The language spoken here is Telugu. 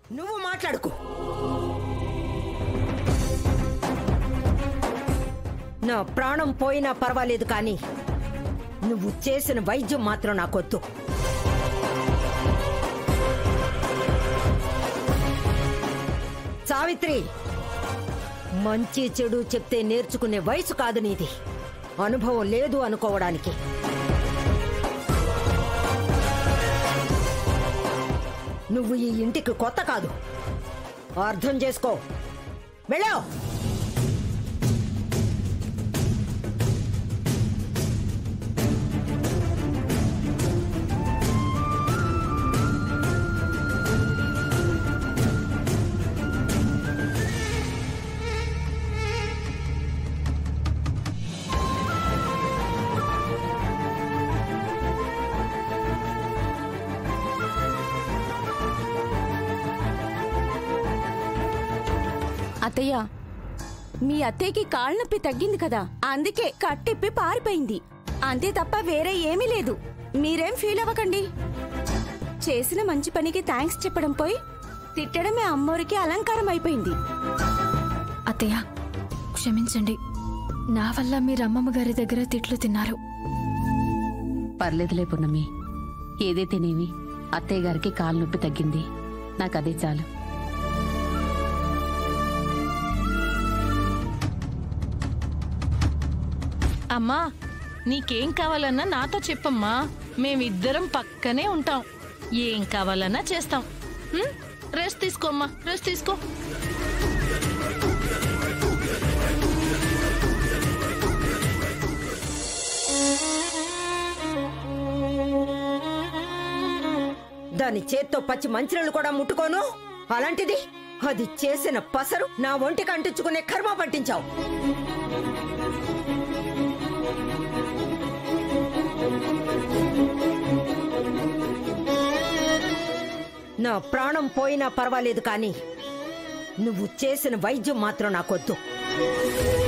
నువ్వు మాట్లాడుకో నా ప్రాణం పోయినా పర్వాలేదు కానీ నువ్వు చేసిన వైద్యం మాత్రం నాకొద్దు సావిత్రి మంచి చెడు చెప్తే నేర్చుకునే వయసు కాదు నీది అనుభవం లేదు అనుకోవడానికి నువ్వు ఈ ఇంటికి కొత్త కాదు అర్థం చేసుకో వెళ్ళావు అత్తయ్య మీ అత్తయ్యకి కాళ్ళ నొప్పి తగ్గింది కదా అందుకే కట్టిప్పి పారిపోయింది అంతే తప్ప వేరే ఏమీ లేదు మీరేం ఫీల్ అవ్వకండి చేసిన మంచి పనికి థ్యాంక్స్ చెప్పడం పోయి తిట్టడమే అమ్మోరికి అలంకారం అయిపోయింది అత్తయ్య క్షమించండి నా వల్ల మీరు అమ్మమ్మ గారి దగ్గర తిట్లు తిన్నారు పర్లేదులే పున్నమి ఏదైతేనేమి అత్తయ్య గారికి కాలు నొప్పి తగ్గింది నాకు అదే చాలు అమ్మా నీకేం కావాలన్నా నాతో చెప్పమ్మా మేమిద్దరం పక్కనే ఉంటాం ఏం కావాలన్నా చేస్తాం హ్మ్? రెస్ట్ తీసుకోమ్మా రెస్ట్ తీసుకో దాని చేత్తో పచ్చి మంచినీళ్ళు కూడా ముట్టుకోను అలాంటిది అది చేసిన పసరు నా ఒంటికి అంటించుకునే కర్మ పట్టించావు నా ప్రాణం పోయినా పర్వాలేదు కానీ నువ్వు చేసిన వైద్యం మాత్రం నాకొద్దు